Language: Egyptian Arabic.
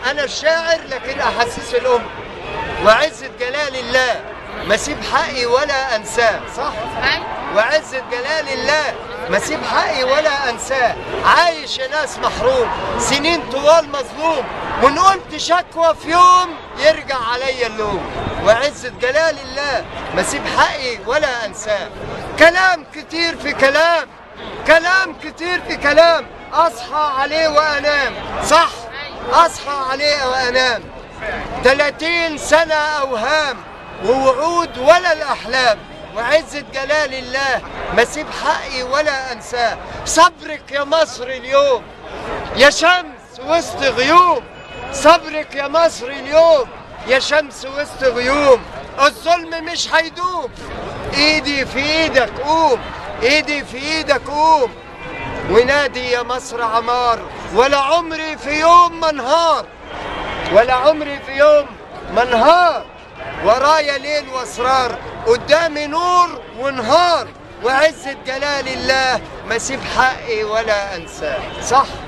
انا الشاعر لكن احاسيس الام وعزة جلال الله ما اسيب حقي ولا انساه صح وعزة جلال الله ما اسيب حقي ولا انساه عايش يا ناس محروم سنين طوال مظلوم وان قلت شكوى في يوم يرجع عليا اللوم وعزة جلال الله ما اسيب حقي ولا انساه كلام كتير في كلام كلام كتير في كلام اصحى عليه وانام صح اصحى عليه وانام 30 سنة اوهام ووعود ولا الاحلام وعزة جلال الله ما اسيب حقي ولا انساه صبرك يا مصر اليوم يا شمس وسط غيوم صبرك يا مصر اليوم يا شمس وسط غيوم الظلم مش هيدوم ايدي في ايدك قوم ايدي في ايدك قوم ونادي يا مصر عمار ولا عمري في يوم ما انهار ولا عمري في يوم ما انهار ورايا ليل واسرار قدامي نور ونهار وعزة جلال الله ما اسيب حقي ولا انساه صح